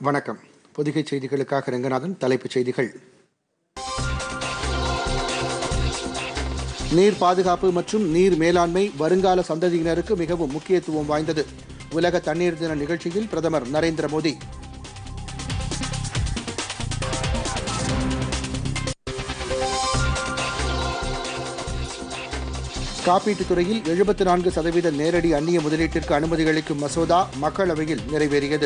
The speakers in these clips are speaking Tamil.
வணக்கம் பொதிகை செய்திகளுக்காக ரங்கநாதன் தலைப்புச் செய்திகள் நீர் பாதுகாப்பு மற்றும் நீர் மேலாண்மை வருங்கால சந்ததியினருக்கு மிகவும் முக்கியத்துவம் வாய்ந்தது உலக தண்ணீர் தின நிகழ்ச்சியில் பிரதமர் நரேந்திர மோடி காப்பீட்டுத் துறையில் எழுபத்தி நான்கு சதவீத நேரடி அந்நிய முதலீட்டிற்கு அனுமதி அளிக்கும் மசோதா மக்களவையில் நிறைவேறியது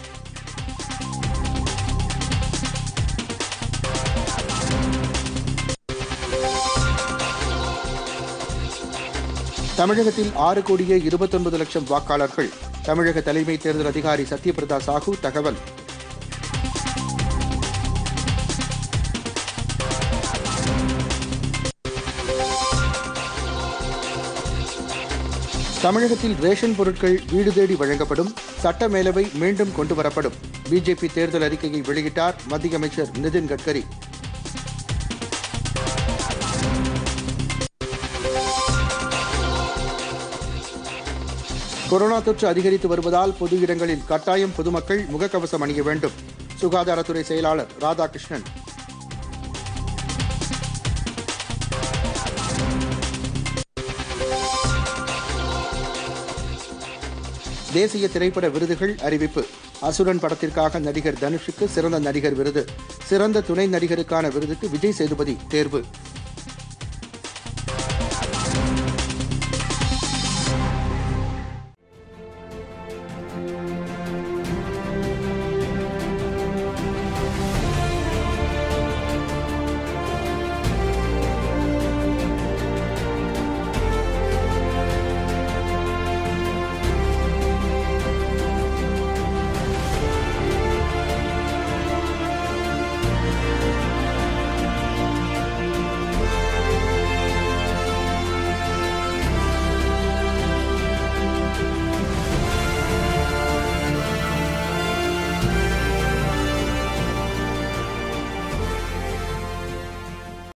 தமிழகத்தில் ஆறு கோடியே இருபத்தொன்பது லட்சம் வாக்காளர்கள் தமிழக தலைமை தேர்தல் அதிகாரி சத்யபிரதா சாஹூ தகவல் தமிழகத்தில் ரேஷன் பொருட்கள் வீடு தேடி வழங்கப்படும் சட்ட மேலவை மீண்டும் கொண்டுவரப்படும் பிஜேபி தேர்தல் அறிக்கையை வெளியிட்டார் மத்திய அமைச்சர் நிதின் கட்கரி கொரோனா தொற்று அதிகரித்து வருவதால் பொது இடங்களில் கட்டாயம் பொதுமக்கள் முகக்கவசம் அணிய வேண்டும் சுகாதாரத்துறை செயலாளர் ராதாகிருஷ்ணன் தேசிய திரைப்பட விருதுகள் அறிவிப்பு அசுரன் படத்திற்காக நடிகர் தனுஷுக்கு சிறந்த நடிகர் விருது சிறந்த துணை நடிகருக்கான விருதுக்கு விஜய் சேதுபதி தேர்வு